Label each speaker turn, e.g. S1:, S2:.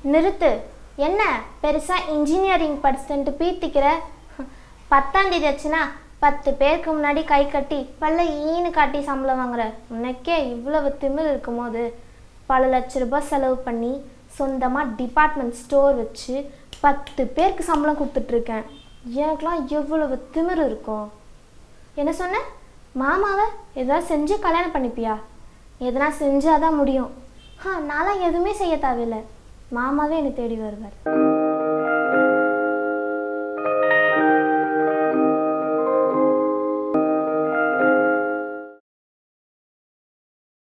S1: நிறுத்து என்ன பெருசாக இன்ஜினியரிங் படிச்சுட்டு பீத்திக்கிற பத்தாம் தேதி ஆச்சுன்னா பத்து பேருக்கு முன்னாடி கை கட்டி பல்ல ஈனு காட்டி சம்பளம் வாங்குற உனக்கே இவ்வளவு திமிர் இருக்கும்போது பல லட்ச ரூபாய் செலவு பண்ணி சொந்தமாக டிபார்ட்மெண்ட் ஸ்டோர் வச்சு பத்து பேருக்கு சம்பளம் கொடுத்துட்ருக்கேன் எனக்கெலாம் எவ்வளவு திமிர் இருக்கும் என்ன சொன்ன மாமாவை ஏதாவது செஞ்சு கல்யாணம் பண்ணிப்பியா எதனா செஞ்சாதான் முடியும் ஆ நான்லாம் எதுவுமே செய்ய தேவையில்லை மாமாவே என்னை தேடி வருவார்